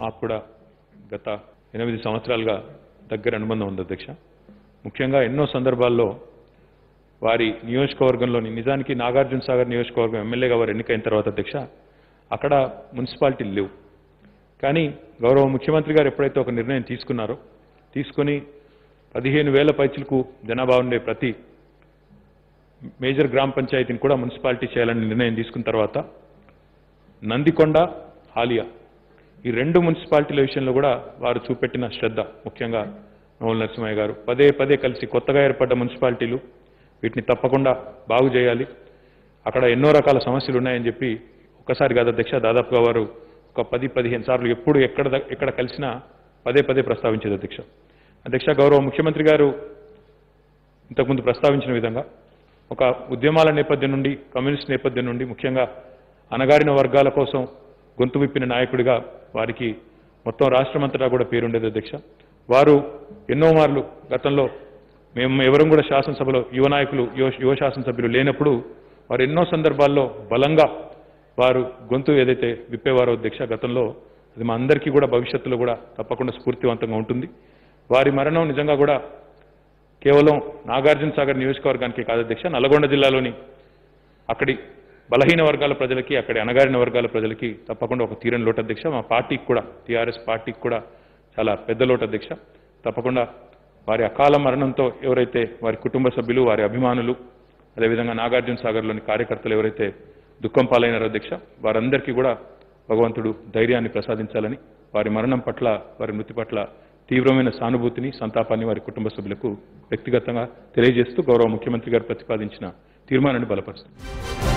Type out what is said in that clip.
మాకు కూడా గత ఎనిమిది సంవత్సరాలుగా దగ్గర అనుబంధం ఉంది అధ్యక్ష ముఖ్యంగా ఎన్నో సందర్భాల్లో వారి నియోజకవర్గంలోని నిజానికి నాగార్జున సాగర్ నియోజకవర్గం ఎమ్మెల్యేగా వారు ఎన్నికైన తర్వాత అధ్యక్ష అక్కడ మున్సిపాలిటీలు లేవు కానీ గౌరవ ముఖ్యమంత్రి గారు ఎప్పుడైతే ఒక నిర్ణయం తీసుకున్నారో తీసుకొని పదిహేను వేల పైచులకు జనాభా ఉండే ప్రతి మేజర్ గ్రామ పంచాయతీని కూడా మున్సిపాలిటీ చేయాలని నిర్ణయం తీసుకున్న తర్వాత నందికొండ ఆలియా ఈ రెండు మున్సిపాలిటీల విషయంలో కూడా వారు చూపెట్టిన శ్రద్ధ ముఖ్యంగా నోముల నరసింహయ్య గారు పదే పదే కలిసి కొత్తగా ఏర్పడ్డ మున్సిపాలిటీలు వీటిని తప్పకుండా బాగు చేయాలి అక్కడ ఎన్నో రకాల సమస్యలు ఉన్నాయని చెప్పి ఒక్కసారి కాదు అధ్యక్ష దాదాపుగా వారు ఒక పది పదిహేను సార్లు ఎప్పుడు ఎక్కడ ద- ఎక్కడ కలిసినా పదే పదే ప్రస్తావించేది అధ్యక్ష అధ్యక్ష గౌరవ ముఖ్యమంత్రి గారు ఇంతకుముందు ప్రస్తావించిన విధంగా ఒక ఉద్యమాల నేపథ్యం నుండి కమ్యూనిస్ట్ నేపథ్యం నుండి ముఖ్యంగా అణగారిన వర్గాల కోసం గొంతు విప్పిన నాయకుడిగా వారికి మొత్తం రాష్ట్రమంతటా కూడా పేరుండేది అధ్యక్ష వారు ఎన్నో మార్లు గతంలో మేము ఎవరం కూడా శాసనసభలో యువ నాయకులు యువ యువ శాసనసభ్యులు లేనప్పుడు వారు ఎన్నో సందర్భాల్లో బలంగా వారు గొంతు ఏదైతే విప్పేవారో అధ్యక్ష గతంలో అది మా అందరికీ కూడా భవిష్యత్తులో కూడా తప్పకుండా స్ఫూర్తివంతంగా ఉంటుంది వారి మరణం నిజంగా కూడా కేవలం నాగార్జున సాగర్ నియోజకవర్గానికి కాదు అధ్యక్ష నల్గొండ జిల్లాలోని అక్కడి బలహీన వర్గాల ప్రజలకి అక్కడి అణగారిన వర్గాల ప్రజలకి తప్పకుండా ఒక తీరని లోటు అధ్యక్ష మా పార్టీకి కూడా టీఆర్ఎస్ పార్టీకి కూడా చాలా పెద్ద లోటు అధ్యక్ష తప్పకుండా వారి అకాల మరణంతో ఎవరైతే వారి కుటుంబ సభ్యులు వారి అభిమానులు అదేవిధంగా నాగార్జున సాగర్లోని కార్యకర్తలు ఎవరైతే దుఃఖం పాలైనారో అధ్యక్ష వారందరికీ కూడా భగవంతుడు ధైర్యాన్ని ప్రసాదించాలని వారి మరణం పట్ల వారి మృతి పట్ల తీవ్రమైన సానుభూతిని సంతాపాన్ని వారి కుటుంబ సభ్యులకు వ్యక్తిగతంగా తెలియజేస్తూ గౌరవ ముఖ్యమంత్రి గారు ప్రతిపాదించిన తీర్మానాన్ని బలపరుస్తుంది